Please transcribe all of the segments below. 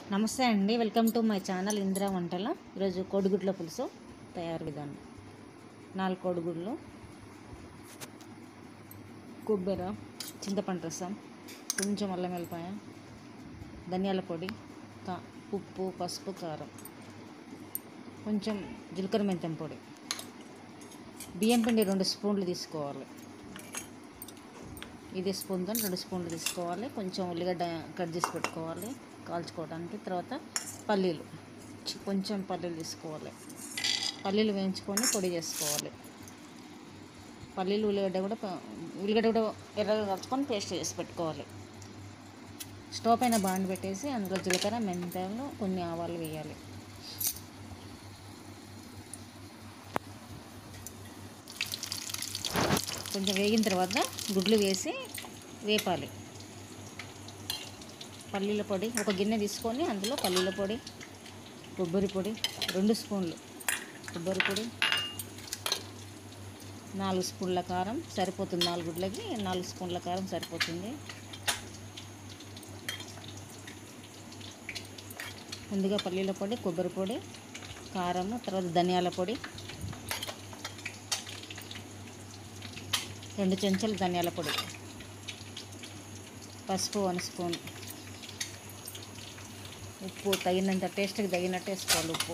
నమస్తే అండి welcome to my channel Indira వంటల ఈరోజు కోడిగుడ్ల పులుసు తయారు విధానం నాలుగు కోడిగుడ్లు కొబ్బెర చింతపండు రసం కొంచెం అల్లం వెల్లిపాయ ధనియాల పొడి కా ఉప్పు పసుపు కారం కొంచెం జీలకర్ర మెంతం పొడి బియ్యం పిండి రెండు స్పూన్లు తీసుకోవాలి ఇదే స్పూన్తో రెండు స్పూన్లు తీసుకోవాలి కొంచెం ఉల్లిగడ్డ కట్ చేసి పెట్టుకోవాలి కాల్చుకోవడానికి తర్వాత పల్లీలు చి- కొంచెం పల్లీలు తీసుకోవాలి పల్లీలు వేయించుకొని పొడి చేసుకోవాలి పల్లీలు ఉల్లిగడ్డ కూడా ప- ఉల్లిగడ్డ కూడా ఎర్రగా కాల్చుకొని పేస్ట్ చేసి పెట్టుకోవాలి స్టవ్ పైన బాండి పెట్టేసి అందులో జీలకర్ర మెంతాలు కొన్ని ఆవాలు వేయాలి కొంచెం వేగిన తర్వాత గుడ్లు వేసి వేపాలి పల్లీల పొడి ఒక గిన్నె తీసుకొని అందులో పల్లీల పొడి కొబ్బరి పొడి రెండు స్పూన్లు కొబ్బరి పొడి నాలుగు స్పూన్ల కారం సరిపోతుంది నాలుగు గుడ్లకి నాలుగు స్పూన్ల కారం సరిపోతుంది ముందుగా పల్లీల పొడి కొబ్బరి పొడి కారము తర్వాత ధనియాల పొడి రెండు చెంచాలు ధనియాల పొడి పసుపు వన్ స్పూన్ ఉప్పు తగినంత టేస్ట్కి తగినట్టు వేసుకోవాలి ఉప్పు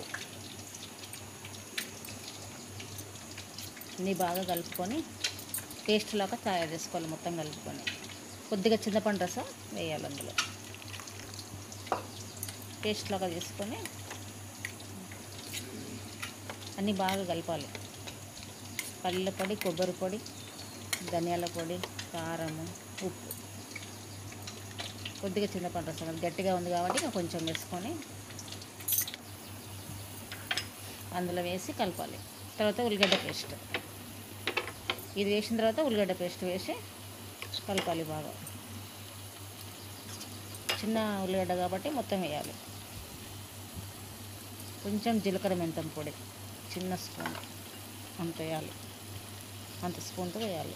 అన్నీ బాగా కలుపుకొని పేస్ట్ లాగా తయారు చేసుకోవాలి మొత్తం కలుపుకొని కొద్దిగా చింతపండు రసం వేయాలి అందులో పేస్ట్ లాగా చేసుకొని అన్నీ బాగా కలపాలి పల్లెల పొడి కొబ్బరి పొడి ధనియాల పొడి కారము ఉప్పు కొద్దిగా చింతపండు రసం అది గట్టిగా ఉంది కాబట్టి ఇంకా కొంచెం వేసుకొని అందులో వేసి కలపాలి తర్వాత ఉల్లిగడ్డ పేస్ట్ ఇది వేసిన తర్వాత ఉల్లిగడ్డ పేస్ట్ వేసి కలపాలి బాగా చిన్న ఉల్లిగడ్డ కాబట్టి మొత్తం వేయాలి కొంచెం జీలకర్ర మెంతం పొడి చిన్న స్పూన్ అంత వేయాలి అంత స్పూన్తో వేయాలి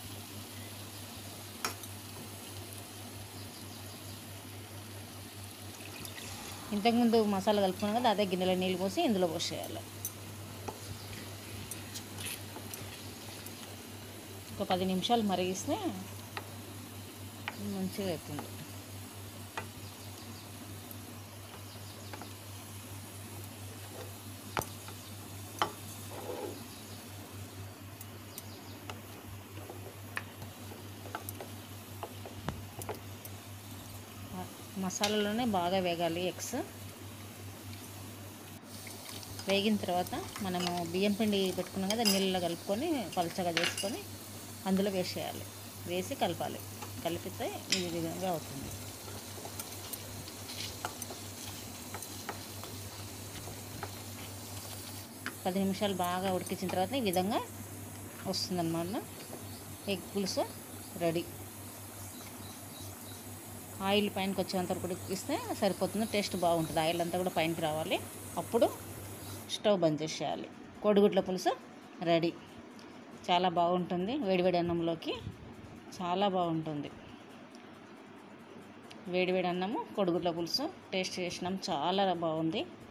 ఇంతకుముందు మసాలా కలుపుకున్నాం కదా అదే గిన్నెలో నీళ్ళు పోసి ఇందులో పోసేయాలి ఒక పది నిమిషాలు మరిగిస్తే మంచిగా అవుతుంది మసాలాలోనే బాగా వేగాలి ఎగ్స్ వేగిన తర్వాత మనము బియ్యం పిండి పెట్టుకున్నాం కదా నీళ్ళలో కలుపుకొని పలచగా చేసుకొని అందులో వేసేయాలి వేసి కలపాలి కలిపితే ఈ విధంగా అవుతుంది పది నిమిషాలు బాగా ఉడికించిన తర్వాత ఈ విధంగా వస్తుందన్నమాట ఎగ్ పులుసు రెడీ ఆయిల్ పైనకి వచ్చేంత వరకు ఉడికిస్తే సరిపోతుంది టేస్ట్ బాగుంటుంది ఆయిల్ అంతా కూడా పైనకి రావాలి అప్పుడు స్టవ్ బంద్ చేసేయాలి కోడిగుడ్ల పులుసు రెడీ చాలా బాగుంటుంది వేడివేడి అన్నంలోకి చాలా బాగుంటుంది వేడివేడి అన్నము కోడిగుడ్ల పులుసు టేస్ట్ చేసినాం చాలా బాగుంది